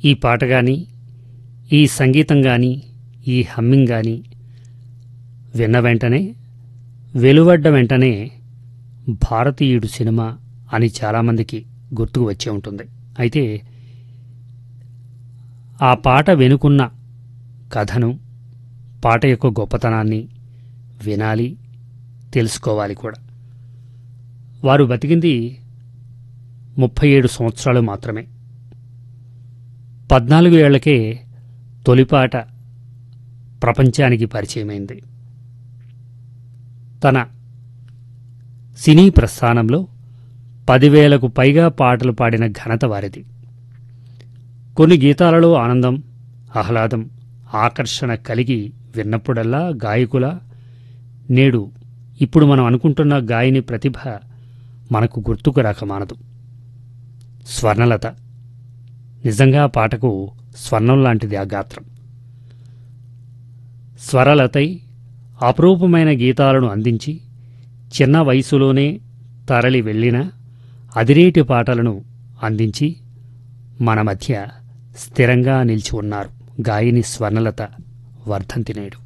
ఈ పాట కానీ ఈ సంగీతం కానీ ఈ హమ్మింగ్ కానీ విన్న వెంటనే వెలువడ్డ వెంటనే భారతీయుడు సినిమా అని చాలామందికి గుర్తుకు వచ్చే ఉంటుంది అయితే ఆ పాట వెనుకున్న కథను పాట యొక్క గొప్పతనాన్ని వినాలి తెలుసుకోవాలి కూడా వారు బతికింది ముప్పై ఏడు సంవత్సరాలు మాత్రమే పద్నాలుగు ఏళ్లకే తొలిపాట ప్రపంచానికి పరిచయమైంది తన సినీ ప్రస్థానంలో పదివేలకు పైగా పాటలు పాడిన ఘనత వారిది కొన్ని గీతాలలో ఆనందం ఆహ్లాదం ఆకర్షణ కలిగి విన్నప్పుడల్లా గాయకుల నేడు ఇప్పుడు మనం అనుకుంటున్న గాయని ప్రతిభ మనకు గుర్తుకు రాక మానదు స్వర్ణలత నిజంగా ఆ పాటకు స్వర్ణం లాంటిది ఆ గాత్రం స్వరలతై అపురూపమైన గీతాలను అందించి చిన్న వయసులోనే తరలి వెళ్ళిన అదిరేటి పాటలను అందించి మన మధ్య స్థిరంగా నిలిచి ఉన్నారు గాయని స్వర్ణలత వర్ధంతి నేడు